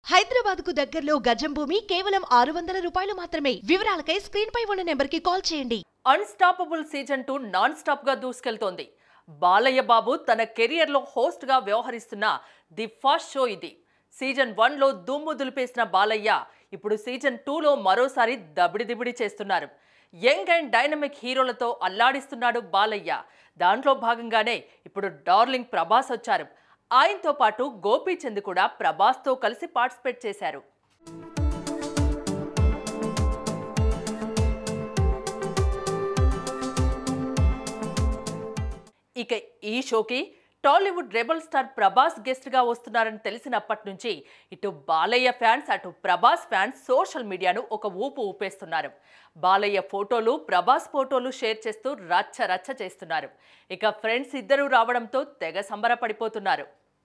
హైదరాబాద్ కు దగ్గరలో గజం భూమి కేవలం ఆరు వందల రూపాయలు మాత్రమే వివరాలకై స్క్రీన్ పై ఉన్న నెంబర్ కి కాల్ చేయండి unstoppable season two non stop గా దూసుకెళ్తోంది బాలయ్య బాబు తన కెరియర్ లో హోస్ట్ గా వ్యవహరిస్తున్న ది ఫస్ట్ షో ఇది సీజన్ వన్ లో దుమ్ము దులిపేసిన బాలయ్య ఇప్పుడు సీజన్ టూలో మరోసారి దబిడి దిబిడి చేస్తున్నారు యంగ్ అండ్ డైనమిక్ హీరోలతో అల్లాడిస్తున్నాడు బాలయ్య దాంట్లో భాగంగానే ఇప్పుడు డార్లింగ్ ప్రభాస్ వచ్చారు ఆయనతో పాటు గోపీచంద్ కూడా ప్రభాస్తో కలిసి పార్టిసిపేట్ చేశారు ఇక ఈ షోకి Tollywood rebel star Prabhas guest గా వస్తున్నారని తెలిసినప్పటి నుంచి ఇటు బాలయ్య ఫ్యాన్స్ అటు ప్రభాస్ ఫ్యాన్స్ సోషల్ మీడియాను ఒక ఊపు ఊపేస్తున్నారు బాలయ్య ఫోటోలు ప్రభాస్ ఫోటోలు షేర్ చేస్తూ రచ్చ రచ్చ చేస్తున్నారు ఇక ఫ్రెండ్స్ ఇద్దరూ రావడంతో తెగ సంబరపడిపోతున్నారు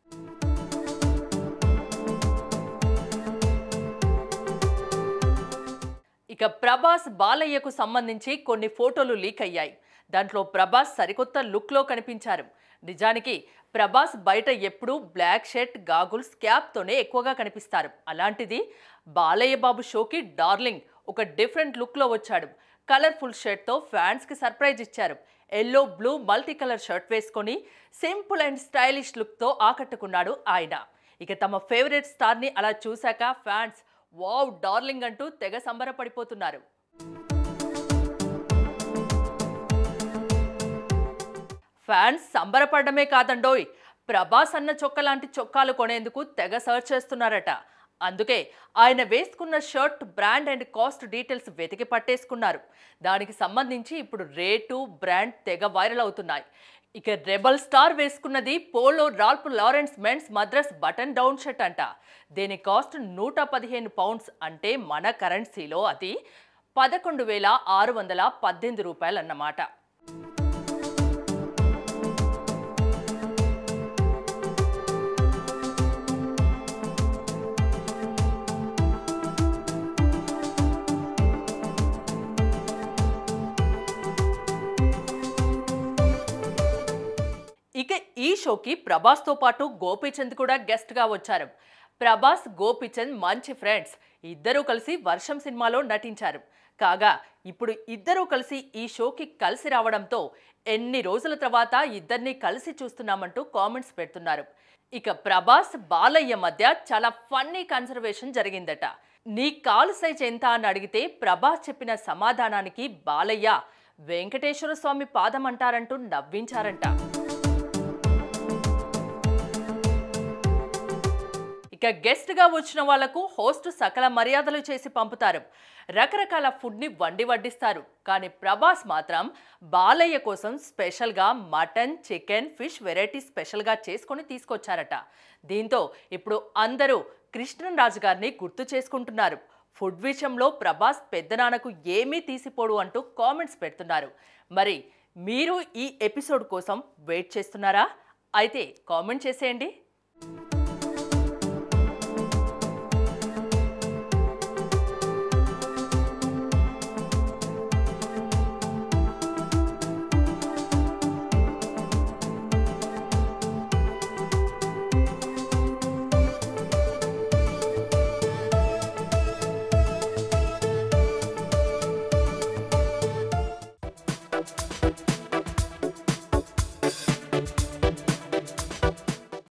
ఇక ప్రభాస్ బాలయ్యకు సంబంధించి కొన్ని ఫోటోలు లీక్ అయ్యాయి దాంట్లో ప్రభాస్ సరికొత్త లుక్లో కనిపించారు నిజానికి ప్రభాస్ బయట ఎప్పుడూ బ్లాక్ షర్ట్ గాగుల్స్ క్యాప్తోనే ఎక్కువగా కనిపిస్తారు అలాంటిది బాలయ్య బాబు షోకి డార్లింగ్ ఒక డిఫరెంట్ లుక్లో వచ్చాడు కలర్ఫుల్ షర్ట్తో ఫ్యాన్స్కి సర్ప్రైజ్ ఇచ్చారు yellow blue multi colour shirt వేసుకొని సింపుల్ అండ్ స్టైలిష్ లుక్తో ఆకట్టుకున్నాడు ఆయన ఇక తమ ఫేవరెట్ స్టార్ని అలా చూశాక ఫ్యాన్స్ వావ్ డార్లింగ్ అంటూ తెగ సంబరపడిపోతున్నారు ఫ్యాన్స్ సంబరపడమే కాదండోయ్ ప్రభాస్ అన్న చొక్క లాంటి చొక్కాలు కొనేందుకు తెగ సర్చ్ చేస్తున్నారట అందుకే ఆయన వేసుకున్న shirt brand and cost details వెతికి పట్టేసుకున్నారు దానికి సంబంధించి ఇప్పుడు రేటు బ్రాండ్ తెగ వైరల్ అవుతున్నాయి ఇక రెబల్ స్టార్ వేసుకున్నది Polo Ralph Lauren's men's Madras button down shirt అంట దీని కాస్ట్ నూట పదిహేను పౌండ్స్ అంటే మన కరెన్సీలో అది పదకొండు వేల ఆరు వందల పద్దెనిమిది రూపాయలు అన్నమాట ఇక ఈ షోకి ప్రభాస్తో పాటు గోపీచంద్ కూడా గెస్ట్గా వచ్చారు ప్రభాస్ గోపీచంద్ మంచి ఫ్రెండ్స్ ఇద్దరూ కలిసి వర్షం సినిమాలో నటించారు కాగా ఇప్పుడు ఇద్దరూ కలిసి ఈ షోకి కలిసి రావడంతో ఎన్ని రోజుల తర్వాత ఇద్దరిని కలిసి చూస్తున్నామంటూ కామెంట్స్ పెడుతున్నారు ఇక ప్రభాస్ బాలయ్య మధ్య చాలా ఫన్నీ కన్సర్వేషన్ జరిగిందట నీ కాలు సైజ్ ఎంత అని అడిగితే ప్రభాస్ చెప్పిన సమాధానానికి బాలయ్య వెంకటేశ్వర స్వామి పాదం అంటారంటూ నవ్వించారంట ఇక గెస్ట్గా వచ్చిన వాళ్లకు హోస్ట్ సకల మర్యాదలు చేసి పంపుతారు రకరకాల ఫుడ్ని వండి వడ్డిస్తారు కానీ ప్రభాస్ మాత్రం బాలయ్య కోసం స్పెషల్గా మటన్ చికెన్ ఫిష్ వెరైటీ స్పెషల్గా చేసుకొని తీసుకొచ్చారట దీంతో ఇప్పుడు అందరూ కృష్ణన్ రాజు గారిని గుర్తు చేసుకుంటున్నారు ఫుడ్ విషయంలో ప్రభాస్ పెద్దనాన్నకు ఏమీ తీసిపోడు అంటూ కామెంట్స్ పెడుతున్నారు మరి మీరు ఈ ఎపిసోడ్ కోసం వెయిట్ చేస్తున్నారా అయితే కామెంట్ చేసేయండి